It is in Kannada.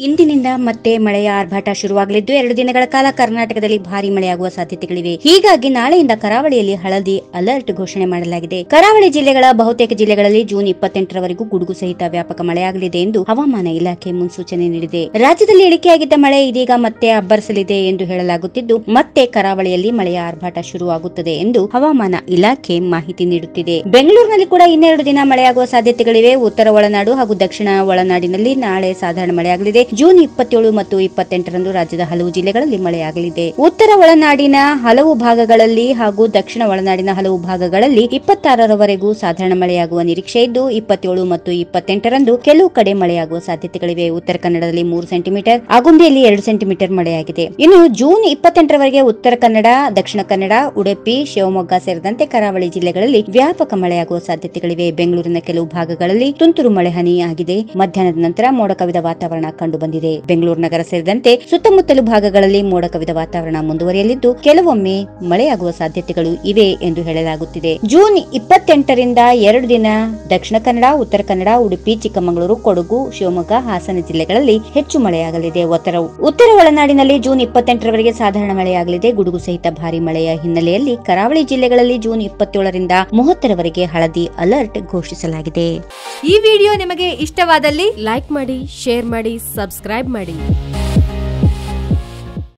ಇಂದಿನಿಂದ ಮತ್ತೆ ಮಳೆಯ ಆರ್ಭಟ ಶುರುವಾಗಲಿದ್ದು ಎರಡು ದಿನಗಳ ಕಾಲ ಕರ್ನಾಟಕದಲ್ಲಿ ಭಾರಿ ಮಳೆಯಾಗುವ ಸಾಧ್ಯತೆಗಳಿವೆ ಹೀಗಾಗಿ ನಾಳೆಯಿಂದ ಕರಾವಳಿಯಲ್ಲಿ ಹಳದಿ ಅಲರ್ಟ್ ಘೋಷಣೆ ಮಾಡಲಾಗಿದೆ ಕರಾವಳಿ ಜಿಲ್ಲೆಗಳ ಬಹುತೇಕ ಜಿಲ್ಲೆಗಳಲ್ಲಿ ಜೂನ್ ಇಪ್ಪತ್ತೆಂಟರವರೆಗೂ ಗುಡುಗು ಸಹಿತ ವ್ಯಾಪಕ ಮಳೆಯಾಗಲಿದೆ ಎಂದು ಹವಾಮಾನ ಇಲಾಖೆ ಮುನ್ಸೂಚನೆ ನೀಡಿದೆ ರಾಜ್ಯದಲ್ಲಿ ಇಳಿಕೆಯಾಗಿದ್ದ ಮಳೆ ಇದೀಗ ಮತ್ತೆ ಅಬ್ಬರಿಸಲಿದೆ ಎಂದು ಹೇಳಲಾಗುತ್ತಿದ್ದು ಮತ್ತೆ ಕರಾವಳಿಯಲ್ಲಿ ಮಳೆಯ ಆರ್ಭಟ ಶುರುವಾಗುತ್ತದೆ ಎಂದು ಹವಾಮಾನ ಇಲಾಖೆ ಮಾಹಿತಿ ನೀಡುತ್ತಿದೆ ಬೆಂಗಳೂರಿನಲ್ಲಿ ಕೂಡ ಇನ್ನೆರಡು ದಿನ ಮಳೆಯಾಗುವ ಸಾಧ್ಯತೆಗಳಿವೆ ಉತ್ತರ ಒಳನಾಡು ಹಾಗೂ ದಕ್ಷಿಣ ಒಳನಾಡಿನಲ್ಲಿ ನಾಳೆ ಸಾಧಾರಣ ಮಳೆಯಾಗಲಿದೆ ಜೂನ್ ಇಪ್ಪತ್ತೇಳು ಮತ್ತು ಇಪ್ಪತ್ತೆಂಟರಂದು ರಾಜ್ಯದ ಹಲವು ಜಿಲ್ಲೆಗಳಲ್ಲಿ ಮಳೆಯಾಗಲಿದೆ ಉತ್ತರ ಒಳನಾಡಿನ ಹಲವು ಭಾಗಗಳಲ್ಲಿ ಹಾಗೂ ದಕ್ಷಿಣ ಒಳನಾಡಿನ ಹಲವು ಭಾಗಗಳಲ್ಲಿ ಇಪ್ಪತ್ತಾರರವರೆಗೂ ಸಾಧಾರಣ ಮಳೆಯಾಗುವ ನಿರೀಕ್ಷೆ ಇದ್ದು ಇಪ್ಪತ್ತೇಳು ಮತ್ತು ಇಪ್ಪತ್ತೆಂಟರಂದು ಕೆಲವು ಕಡೆ ಮಳೆಯಾಗುವ ಸಾಧ್ಯತೆಗಳಿವೆ ಉತ್ತರ ಕನ್ನಡದಲ್ಲಿ ಮೂರು ಸೆಂಟಿಮೀಟರ್ ಆಗುಂಬೆಯಲ್ಲಿ ಎರಡು ಸೆಂಟಿಮೀಟರ್ ಮಳೆಯಾಗಿದೆ ಇನ್ನು ಜೂನ್ ಇಪ್ಪತ್ತೆಂಟರವರೆಗೆ ಉತ್ತರ ಕನ್ನಡ ದಕ್ಷಿಣ ಕನ್ನಡ ಉಡುಪಿ ಶಿವಮೊಗ್ಗ ಸೇರಿದಂತೆ ಕರಾವಳಿ ಜಿಲ್ಲೆಗಳಲ್ಲಿ ವ್ಯಾಪಕ ಮಳೆಯಾಗುವ ಸಾಧ್ಯತೆಗಳಿವೆ ಬೆಂಗಳೂರಿನ ಕೆಲವು ಭಾಗಗಳಲ್ಲಿ ತುಂತುರು ಮಳೆ ಹನಿಯಾಗಿದೆ ಮಧ್ಯಾಹ್ನದ ನಂತರ ಮೋಡ ಕವಿದ ವಾತಾವರಣ ಕಂಡುಬಂದಿದೆ ಬೆಂಗಳೂರು ನಗರ ಸೇರಿದಂತೆ ಸುತ್ತಮುತ್ತಲು ಭಾಗಗಳಲ್ಲಿ ಮೋಡ ಕವಿದ ವಾತಾವರಣ ಮುಂದುವರಿಯಲಿದ್ದು ಕೆಲವೊಮ್ಮೆ ಮಳೆಯಾಗುವ ಸಾಧ್ಯತೆಗಳು ಇವೆ ಎಂದು ಹೇಳಲಾಗುತ್ತಿದೆ ಜೂನ್ ಇಪ್ಪತ್ತೆಂಟರಿಂದ ಎರಡು ದಿನ ದಕ್ಷಿಣ ಕನ್ನಡ ಉತ್ತರ ಕನ್ನಡ ಉಡುಪಿ ಚಿಕ್ಕಮಗಳೂರು ಕೊಡಗು ಶಿವಮೊಗ್ಗ ಹಾಸನ ಜಿಲ್ಲೆಗಳಲ್ಲಿ ಹೆಚ್ಚು ಮಳೆಯಾಗಲಿದೆ ಉತ್ತರ ಉತ್ತರ ಒಳನಾಡಿನಲ್ಲಿ ಜೂನ್ ಇಪ್ಪತ್ತೆಂಟರವರೆಗೆ ಸಾಧಾರಣ ಮಳೆಯಾಗಲಿದೆ ಗುಡುಗು ಸಹಿತ ಭಾರಿ ಮಳೆಯ ಹಿನ್ನೆಲೆಯಲ್ಲಿ ಕರಾವಳಿ ಜಿಲ್ಲೆಗಳಲ್ಲಿ ಜೂನ್ ಇಪ್ಪತ್ತೇಳರಿಂದ ಮೂವತ್ತರವರೆಗೆ ಹಳದಿ ಅಲರ್ಟ್ ಘೋಷಿಸಲಾಗಿದೆ ಈ ವಿಡಿಯೋ ನಿಮಗೆ ಇಷ್ಟವಾದಲ್ಲಿ ಲೈಕ್ ಮಾಡಿ ಶೇರ್ ಮಾಡಿ ಸಬ್ಸ್ಕ್ರೈಬ್ ಮಾಡಿ